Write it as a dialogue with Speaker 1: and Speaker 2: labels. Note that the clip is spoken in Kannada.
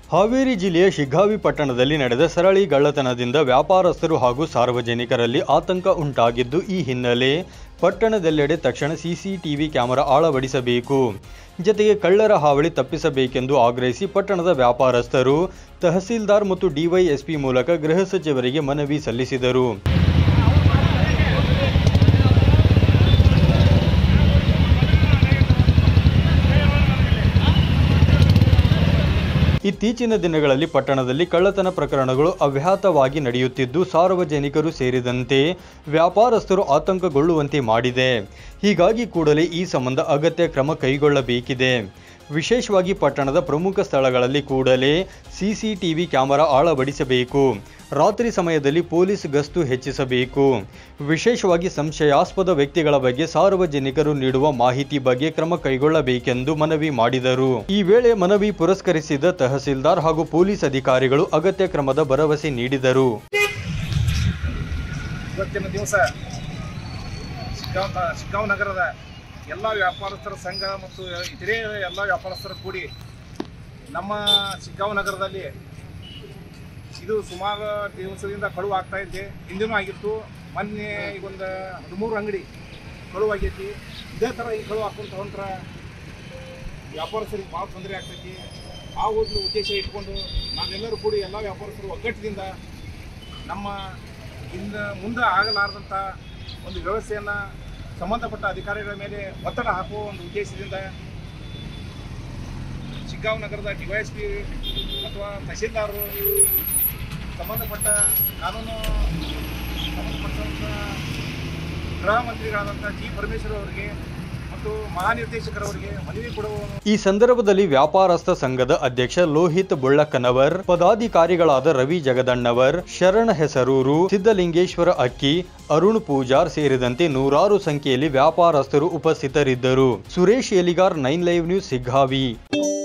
Speaker 1: ಹಾವೇರಿ ಜಿಲ್ಲೆಯ ಶಿಗ್ಗಾವಿ ಪಟ್ಟಣದಲ್ಲಿ ನಡೆದ ಸರಳಿ ಗಳ್ಳತನದಿಂದ ವ್ಯಾಪಾರಸ್ಥರು ಹಾಗೂ ಸಾರ್ವಜನಿಕರಲ್ಲಿ ಆತಂಕ ಉಂಟಾಗಿದ್ದು ಈ ಹಿನ್ನೆಲೆ ಪಟ್ಟಣದೆಲ್ಲೆಡೆ ತಕ್ಷಣ ಸಿಸಿಟಿವಿ ಕ್ಯಾಮೆರಾ ಅಳವಡಿಸಬೇಕು ಜತೆಗೆ ಕಳ್ಳರ ಹಾವಳಿ ತಪ್ಪಿಸಬೇಕೆಂದು ಆಗ್ರಹಿಸಿ ಪಟ್ಟಣದ ವ್ಯಾಪಾರಸ್ಥರು ತಹಸೀಲ್ದಾರ್ ಮತ್ತು ಡಿವೈಎಸ್ಪಿ ಮೂಲಕ ಗೃಹ ಸಚಿವರಿಗೆ ಮನವಿ ಸಲ್ಲಿಸಿದರು ಇತ್ತೀಚಿನ ದಿನಗಳಲ್ಲಿ ಪಟ್ಟಣದಲ್ಲಿ ಕಳ್ಳತನ ಪ್ರಕರಣಗಳು ಅವ್ಯಾಹತವಾಗಿ ನಡೆಯುತ್ತಿದ್ದು ಸಾರ್ವಜನಿಕರು ಸೇರಿದಂತೆ ವ್ಯಾಪಾರಸ್ಥರು ಆತಂಕಗೊಳ್ಳುವಂತೆ ಮಾಡಿದೆ ಹೀಗಾಗಿ ಕೂಡಲೇ ಈ ಸಂಬಂಧ ಅಗತ್ಯ ಕ್ರಮ ಕೈಗೊಳ್ಳಬೇಕಿದೆ ವಿಶೇಷವಾಗಿ ಪಟ್ಟಣದ ಪ್ರಮುಖ ಸ್ಥಳಗಳಲ್ಲಿ ಕೂಡಲೇ ಸಿಸಿಟಿವಿ ಕ್ಯಾಮೆರಾ ಅಳವಡಿಸಬೇಕು ರಾತ್ರಿ ಸಮಯದಲ್ಲಿ ಪೊಲೀಸ್ ಗಸ್ತು ಹೆಚ್ಚಿಸಬೇಕು ವಿಶೇಷವಾಗಿ ಸಂಶಯಾಸ್ಪದ ವ್ಯಕ್ತಿಗಳ ಬಗ್ಗೆ ಸಾರ್ವಜನಿಕರು ನೀಡುವ ಮಾಹಿತಿ ಬಗ್ಗೆ ಕ್ರಮ ಕೈಗೊಳ್ಳಬೇಕೆಂದು ಮನವಿ ಮಾಡಿದರು ಈ ವೇಳೆ ಮನವಿ ಪುರಸ್ಕರಿಸಿದ ತಹಸೀಲ್ದಾರ್ ಹಾಗೂ ಪೊಲೀಸ್ ಅಧಿಕಾರಿಗಳು ಅಗತ್ಯ ಕ್ರಮದ ಭರವಸೆ ನೀಡಿದರು
Speaker 2: ಇವತ್ತಿನ ದಿವಸ ಶಿಗ್ಗಾಂವ್ ತಾ ಶಿಗ್ಗಾಂವ್ ನಗರದ ಎಲ್ಲ ವ್ಯಾಪಾರಸ್ಥರ ಸಂಘ ಮತ್ತು ಇತರೆ ಎಲ್ಲ ವ್ಯಾಪಾರಸ್ಥರು ಕೂಡಿ ನಮ್ಮ ಶಿಗ್ಗಾಂವ್ ನಗರದಲ್ಲಿ ಇದು ಸುಮಾರು ದಿವಸದಿಂದ ಕಳುವು ಆಗ್ತಾ ಇದೆ ಹಿಂದಿನೂ ಆಗಿತ್ತು ಮೊನ್ನೆ ಈಗ ಒಂದು ಹದಿಮೂರು ಅಂಗಡಿ ಕಳುವು ಆಗೈತಿ ಇದೇ ಥರ ಈ ಕಳುವು ಹಾಕೊಂತ ಹೊಂಟ್ರ ವ್ಯಾಪಾರಸ್ಥರಿಗೆ ಭಾಳ ತೊಂದರೆ ಆಗ್ತೈತಿ ಆ ಒಂದು ಉದ್ದೇಶ ಇಟ್ಕೊಂಡು ನಾವೆಲ್ಲರೂ ಕೂಡಿ ಎಲ್ಲ ವ್ಯಾಪಾರಸ್ಥರು ಒಗ್ಗಟ್ಟಿನಿಂದ ನಮ್ಮ ಇನ್ನು ಮುಂದೆ ಆಗಲಾರದಂಥ ಒಂದು ವ್ಯವಸ್ಥೆಯನ್ನು ಸಂಬಂಧಪಟ್ಟ ಅಧಿಕಾರಿಗಳ ಮೇಲೆ ಒತ್ತಡ ಹಾಕುವ ಒಂದು ಉದ್ದೇಶದಿಂದ ಶಿಗ್ಗಾಂವ್ ನಗರದ ಡಿವೈಎಸ್ಪಿ ಅಥವಾ ತಹಸೀಲ್ದಾರರು ಸಂಬಂಧಪಟ್ಟ ಕಾನೂನು ಸಂಬಂಧಪಟ್ಟಂಥ ಗೃಹ ಮಂತ್ರಿಗಳಾದಂಥ ಜಿ ಪರಮೇಶ್ವರ್ ಅವರಿಗೆ ಮತ್ತು ಮಹಾನಿರ್ದೇಶಕರವರಿಗೆ ಮನವಿ ಕೊಡುವ
Speaker 1: ಈ ಸಂದರ್ಭದಲ್ಲಿ ವ್ಯಾಪಾರಸ್ಥ ಸಂಘದ ಅಧ್ಯಕ್ಷ ಲೋಹಿತ್ ಬುಳ್ಳಕ್ಕನವರ್ ಪದಾಧಿಕಾರಿಗಳಾದ ರವಿ ಜಗದಣ್ಣವರ್ ಶರಣ ಹೆಸರೂರು ಸಿದ್ದಲಿಂಗೇಶ್ವರ ಅಕ್ಕಿ ಅರುಣ್ ಪೂಜಾರ್ ಸೇರಿದಂತೆ ನೂರಾರು ಸಂಖ್ಯೆಯಲ್ಲಿ ವ್ಯಾಪಾರಸ್ಥರು ಉಪಸ್ಥಿತರಿದ್ದರು Suresh Eligar nine live news ಸಿಗ್ಗಾವಿ